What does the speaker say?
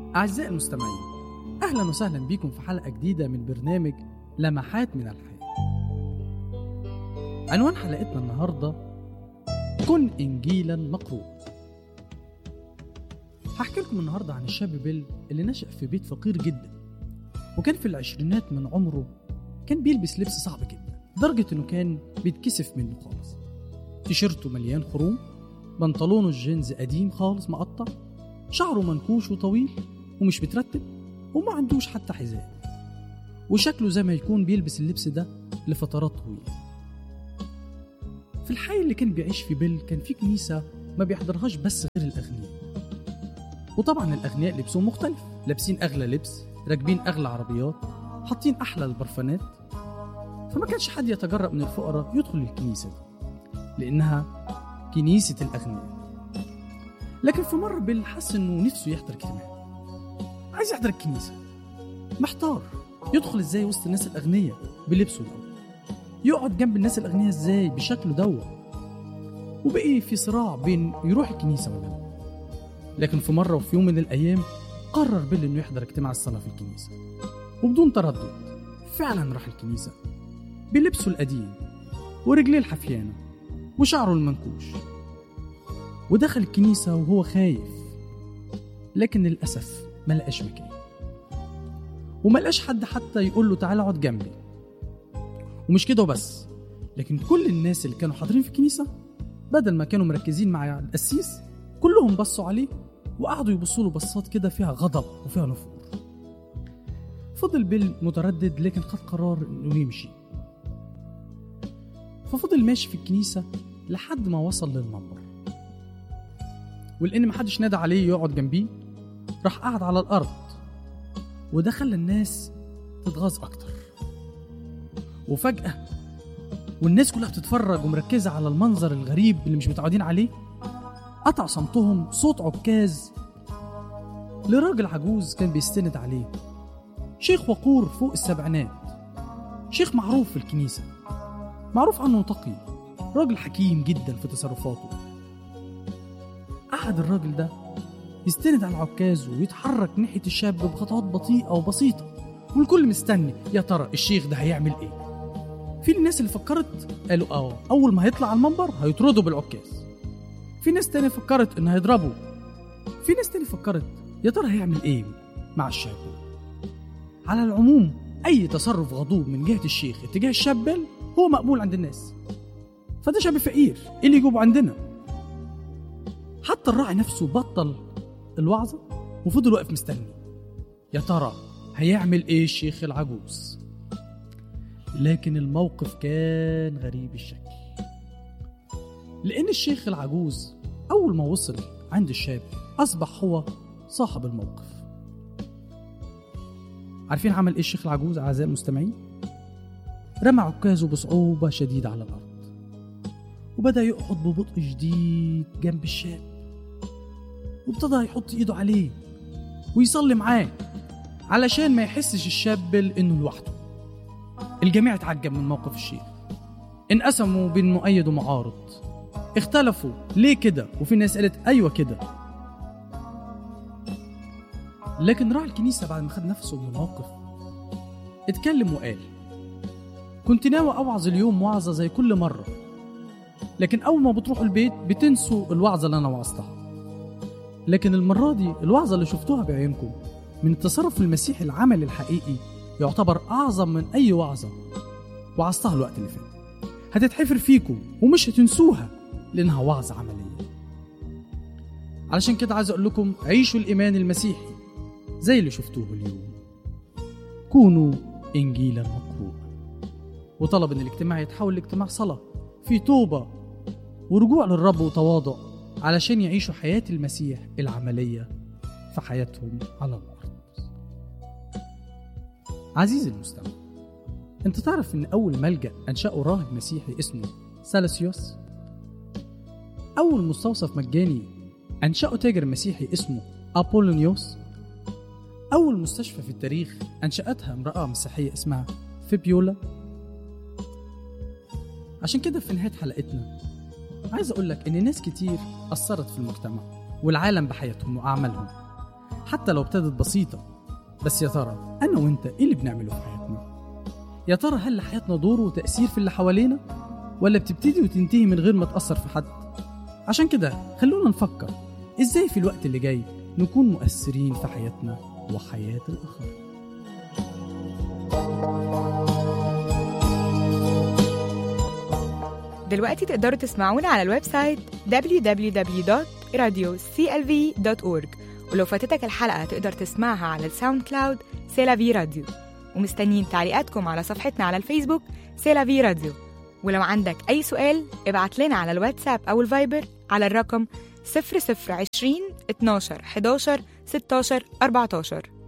أعزائي المستمعين أهلا وسهلا بكم في حلقة جديدة من برنامج لمحات من الحياة عنوان حلقتنا النهاردة كن إنجيلا مقروء هحكي لكم النهاردة عن الشاب بيل اللي نشأ في بيت فقير جدا وكان في العشرينات من عمره كان بيلبس لبس صعب جدا لدرجة إنه كان بيتكسف منه خالص تيشيرته مليان خروم بنطلونه الجينز قديم خالص مقطع شعره منكوش وطويل ومش مترتب وما عندوش حتى حذاء وشكله زي ما يكون بيلبس اللبس ده لفترات طويلة في الحي اللي كان بيعيش في بيل كان في كنيسة ما بيحضرهاش بس غير الأغنياء وطبعا الأغنياء لبسهم مختلف لابسين أغلى لبس راكبين أغلى عربيات حاطين أحلى البرفانات فما كانش حد يتجرأ من الفقراء يدخل الكنيسة دي لأنها كنيسة الأغنياء لكن في مرة بيل حس إنه نفسه يحضر اجتماع عايز يحضر الكنيسة محتار يدخل ازاي وسط الناس الأغنياء بلبسه ده يقعد جنب الناس الأغنياء ازاي بشكله دوت وبقي في صراع بين يروح الكنيسة ولا لا لكن في مرة وفي يوم من الأيام قرر بيل إنه يحضر اجتماع الصلاة في الكنيسة وبدون تردد فعلا راح الكنيسة بلبسه القديم ورجليه الحفيانة وشعره المنكوش ودخل الكنيسة وهو خايف لكن للأسف ما لقاش مكان وما لقاش حد حتى يقول له تعالى اقعد جنبي ومش كده وبس لكن كل الناس اللي كانوا حاضرين في الكنيسة بدل ما كانوا مركزين مع القسيس كلهم بصوا عليه وقعدوا يبصوا له بصات كده فيها غضب وفيها نفور فضل بيل متردد لكن خد قرار انه يمشي ففضل ماشي في الكنيسة لحد ما وصل للمنبر ولأن محدش نادى عليه يقعد جنبيه راح قعد على الأرض وده خلى الناس تتغاظ أكتر وفجأة والناس كلها بتتفرج ومركزة على المنظر الغريب اللي مش متعودين عليه قطع صمتهم صوت عكاز لراجل عجوز كان بيستند عليه شيخ وقور فوق السبعينات شيخ معروف في الكنيسة معروف عنه تقي راجل حكيم جدا في تصرفاته قعد الراجل ده يستند على العكاز ويتحرك ناحية الشاب بخطوات بطيئة وبسيطة والكل مستني يا ترى الشيخ ده هيعمل ايه في الناس اللي فكرت قالوا اه اول ما هيطلع على المنبر هيطرده بالعكاز في ناس تاني فكرت انه هيضربه في ناس تاني فكرت يا ترى هيعمل ايه مع الشاب على العموم اي تصرف غضوب من جهة الشيخ اتجاه الشاب هو مقبول عند الناس فده شاب فقير ايه اللي يجيبه عندنا حتى الراعي نفسه بطل الوعظة وفضل واقف مستني يا ترى هيعمل ايه الشيخ العجوز لكن الموقف كان غريب الشكل لأن الشيخ العجوز أول ما وصل عند الشاب أصبح هو صاحب الموقف عارفين عمل إيه الشيخ العجوز أعزائي المستمعين؟ رمى عكازه بصعوبة شديدة على الأرض وبدأ يقعد ببطء شديد جنب الشاب وابتدى يحط إيده عليه ويصلي معاه علشان ما يحسش الشاب إنه لوحده الجميع اتعجب من موقف الشيخ انقسموا بين مؤيد ومعارض اختلفوا ليه كده وفي ناس قالت ايوه كده لكن راعي الكنيسه بعد ما خد نفسه من الموقف اتكلم وقال كنت ناوي اوعظ اليوم وعظه زي كل مره لكن اول ما بتروحوا البيت بتنسوا الوعظه اللي انا وعظتها لكن المره دي الوعظه اللي شفتوها بعينكم من التصرف المسيحي العملي الحقيقي يعتبر اعظم من اي وعظه وعظتها الوقت اللي فات هتتحفر فيكم ومش هتنسوها لانها وعظه عمليه علشان كده عايز اقول لكم عيشوا الايمان المسيحي زي اللي شفتوه اليوم كونوا انجيلا مقروء وطلب ان الاجتماع يتحول لاجتماع صلاه في توبه ورجوع للرب وتواضع علشان يعيشوا حياه المسيح العمليه في حياتهم على الارض عزيزي المستمع انت تعرف ان اول ملجا انشاه راهب مسيحي اسمه سالسيوس اول مستوصف مجاني انشاه تاجر مسيحي اسمه ابولونيوس اول مستشفى في التاريخ انشاتها امراه مسيحيه اسمها فيبيولا عشان كده في نهايه حلقتنا عايز اقول لك ان ناس كتير اثرت في المجتمع والعالم بحياتهم واعمالهم حتى لو ابتدت بسيطة بس يا ترى أنا وأنت إيه اللي بنعمله في حياتنا؟ يا ترى هل لحياتنا دور وتأثير في اللي حوالينا؟ ولا بتبتدي وتنتهي من غير ما تأثر في حد؟ عشان كده خلونا نفكر إزاي في الوقت اللي جاي نكون مؤثرين في حياتنا وحياة الآخرين دلوقتي تقدروا تسمعونا على الويب سايت www.radioclv.org ولو فاتتك الحلقة تقدر تسمعها على الساوند كلاود سيلافي راديو ومستنيين تعليقاتكم على صفحتنا على الفيسبوك سيلافي راديو ولو عندك أي سؤال ابعت لنا على الواتساب أو الفايبر على الرقم 0020 12 11 16 14